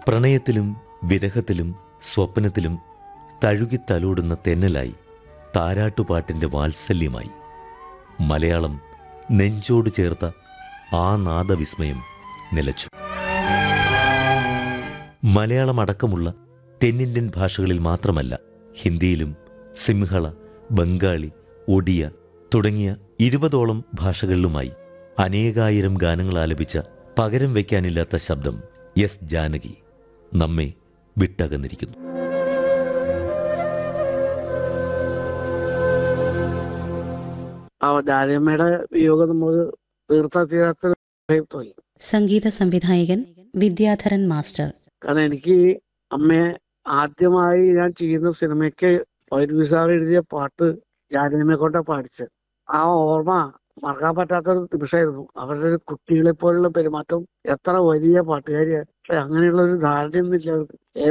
പ്രണയത്തിലും വിരഹത്തിലും സ്വപ്നത്തിലും തഴുകിത്തലോടുന്ന തെന്നലായി താരാട്ടുപാട്ടിൻ്റെ വാത്സല്യമായി മലയാളം നെഞ്ചോട് ചേർത്ത ആ നാദവിസ്മയം നിലച്ചു മലയാളം അടക്കമുള്ള തെന്നിന്ത്യൻ ഭാഷകളിൽ മാത്രമല്ല ഹിന്ദിയിലും സിംഹള ബംഗാളി ഒഡിയ തുടങ്ങിയ ഇരുപതോളം ഭാഷകളിലുമായി അനേകായിരം ഗാനങ്ങൾ ആലപിച്ച പകരം വയ്ക്കാനില്ലാത്ത ശബ്ദം എസ് ജാനകി നമ്മെ വിട്ടകന്നിരിക്കുന്നു ആ ജാനമ്മയുടെ വിയോഗം നമ്മൾ തീർത്താ തീരാത്ത തോന്നി സംഗീത സംവിധായകൻ വിദ്യാധരൻ മാസ്റ്റർ കാരണം എനിക്ക് അമ്മയെ ആദ്യമായി ഞാൻ ചെയ്യുന്ന സിനിമയ്ക്ക് വൈദ്യുതി സാർ എഴുതിയ പാട്ട് ജാനമ്മയെ കൊണ്ടാ പാടിച്ചത് ആ ഓർമ്മ മറക്കാൻ പറ്റാത്തൊരു നിമിഷമായിരുന്നു അവരുടെ ഒരു കുട്ടികളെ പോലുള്ള പെരുമാറ്റം എത്ര വലിയ പാട്ടുകാരിയാണ് പക്ഷെ അങ്ങനെയുള്ള ഒരു ധാരണയൊന്നും ഇല്ല അവർക്ക്